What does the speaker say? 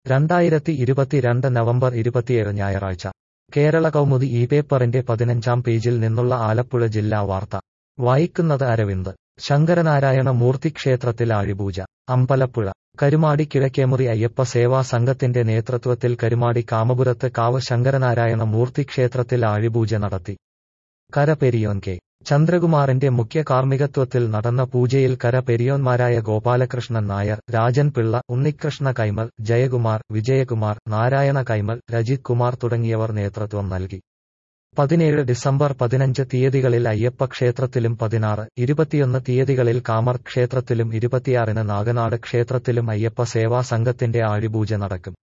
രണ്ടായിരത്തി ഇരുപത്തിരണ്ട് നവംബർ ഇരുപത്തിയേഴ് ഞായറാഴ്ച കേരള കൗമുദി ഈ പേപ്പറിന്റെ പതിനഞ്ചാം പേജിൽ നിന്നുള്ള ആലപ്പുഴ ജില്ലാ വാർത്ത വായിക്കുന്നത് അരവിന്ദ് ശങ്കരനാരായണ മൂർത്തി ക്ഷേത്രത്തിൽ ആഴിപൂജ അമ്പലപ്പുഴ കരുമാടി കിഴക്കേമുറി അയ്യപ്പ സേവാ സംഘത്തിന്റെ നേതൃത്വത്തിൽ കരുമാടി കാമപുരത്ത് കാവ് ശങ്കരനാരായണ മൂർത്തി ക്ഷേത്രത്തിൽ ആഴിപൂജ നടത്തി കര പെരിയോൻ കെ ചന്ദ്രകുമാറിന്റെ മുഖ്യ കാർമ്മികത്വത്തിൽ നടന്ന പൂജയിൽ കര പെരിയോന്മാരായ ഗോപാലകൃഷ്ണൻ നായർ രാജൻ പിള്ള ഉണ്ണികൃഷ്ണ കൈമൾ ജയകുമാർ വിജയകുമാർ നാരായണ കൈമൾ രജിത് കുമാർ തുടങ്ങിയവർ നേതൃത്വം നൽകി പതിനേഴ് ഡിസംബർ പതിനഞ്ച് തീയതികളിൽ അയ്യപ്പ ക്ഷേത്രത്തിലും പതിനാറ് ഇരുപത്തിയൊന്ന് തീയതികളിൽ കാമർ ക്ഷേത്രത്തിലും ഇരുപത്തിയാറിന് നാഗനാട് ക്ഷേത്രത്തിലും അയ്യപ്പ സേവാ സംഘത്തിന്റെ ആഴിപൂജ നടക്കും